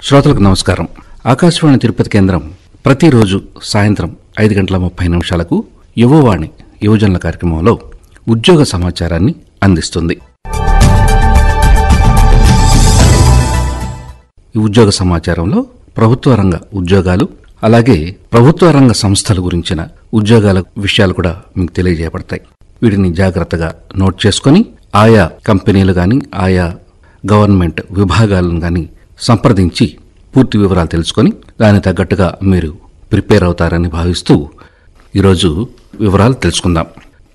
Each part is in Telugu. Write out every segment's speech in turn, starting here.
శ్రోతలకు నమస్కారం ఆకాశవాణి తిరుపతి కేంద్రం ప్రతిరోజు సాయంత్రం ఐదు గంటల ముప్పై నిమిషాలకు యువవాణి యువజనుల కార్యక్రమంలో ఉద్యోగ సమాచారాన్ని అందిస్తుంది ఈ ఉద్యోగ సమాచారంలో ప్రభుత్వ రంగ ఉద్యోగాలు అలాగే ప్రభుత్వ రంగ సంస్థల గురించిన ఉద్యోగాల విషయాలు కూడా మీకు తెలియజేయబడతాయి వీటిని జాగ్రత్తగా నోట్ చేసుకొని ఆయా కంపెనీలు కానీ ఆయా గవర్నమెంట్ విభాగాలను కానీ సంప్రదించి పూర్తి వివరాలు తెలుసుకొని దానికి తగ్గట్టుగా మీరు ప్రిపేర్ అవుతారని భావిస్తూ ఈరోజు వివరాలు తెలుసుకుందాం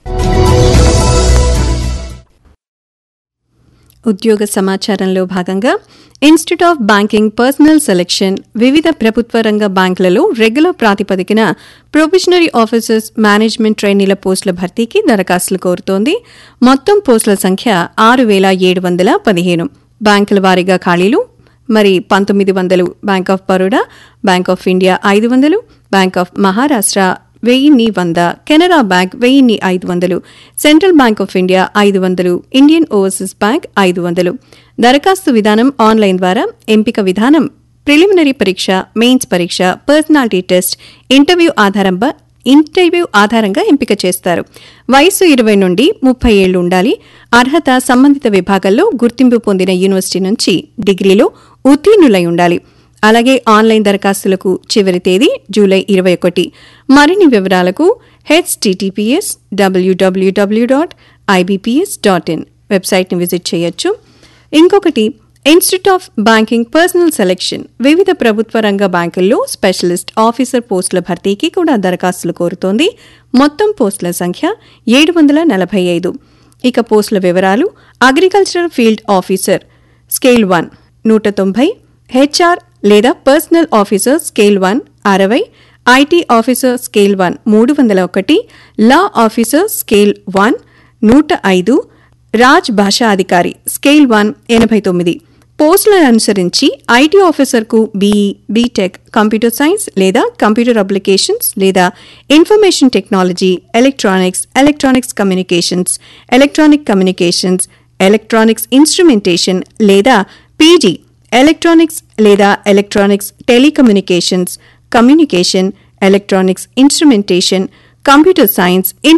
ఉద్యోగ సమాచారంలో భాగంగా institute of banking personnel selection వివిధ ప్రభుత్వ రంగ బ్యాంకులలో రెగ్యులర్ ప్రాతిపదికన ప్రొబిషనరీ ఆఫీసర్స్ మేనేజ్మెంట్ ట్రైనీల పోస్టుల భర్తీకి దరఖాస్తులు కోరుతోంది మొత్తం పోస్టుల సంఖ్య ఆరు వేల ఏడు వందల పదిహేను బ్యాంకుల వారీగా ఖాళీలు మరి పంతొమ్మిది వందలు bank of Baroda bank of India ఐదు వందలు బ్యాంక్ ఆఫ్ మహారాష్ట్ర వెయ్యిన్ని వంద కెనరా బ్యాంక్ వెయ్యిన్ని ఐదు వందలు సెంట్రల్ బ్యాంక్ ఆఫ్ ఇండియా ఐదు వందలు ఇండియన్ ఓవర్సీస్ బ్యాంక్ ఐదు వందలు దరఖాస్తు విధానం ఆన్లైన్ ద్వారా ఎంపిక విధానం ప్రిలిమినరీ పరీక్ష మెయిన్స్ పరీక్ష పర్సనాలిటీ టెస్ట్ ఇంటర్వ్యూ ఆధారంగా ఇంటర్వ్యూ ఆధారంగా ఎంపిక చేస్తారు వయసు ఇరవై నుండి ముప్పై ఏళ్లు ఉండాలి అర్హత సంబంధిత విభాగాల్లో గుర్తింపు పొందిన యూనివర్సిటీ నుంచి డిగ్రీలో ఉత్తీర్ణులై ఉండాలి అలాగే ఆన్లైన్ దరఖాస్తులకు చివరి తేదీ జూలై ఇరవై ఒకటి మరిన్ని వివరాలకు HTTPS WWW dot IBPS dot in వెబ్సైట్ని విజిట్ చేయొచ్చు ఇంకొకటి institute of banking personnel selection వివిధ ప్రభుత్వ రంగ బ్యాంకుల్లో స్పెషలిస్ట్ ఆఫీసర్ పోస్టుల భర్తీకి కూడా దరఖాస్తులు కోరుతోంది మొత్తం పోస్టుల సంఖ్య ఏడు వందల నలభై ఐదు ఇక పోస్టుల వివరాలు agricultural field officer scale one నూట తొంభై హెచ్ఆర్ లేదా పర్సనల్ ఆఫీసర్ స్కేల్ వన్ అరవై ఐటీ ఆఫీసర్ స్కేల్ వన్ మూడు వందల ఒకటి లా ఆఫీసర్ స్కేల్ వన్ నూట ఐదు రాజ్ భాషా అధికారి స్కేల్ వన్ ఎనభై తొమ్మిది పోస్టులను అనుసరించి ఐటీ ఆఫీసర్కు బీఈ బీటెక్ కంప్యూటర్ సైన్స్ లేదా కంప్యూటర్ అప్లికేషన్స్ లేదా information technology electronics electronics communications electronic communications electronics instrumentation లేదా పీజీ ఎలక్ట్రానిక్స్ లేదా electronics telecommunications communication electronics instrumentation computer science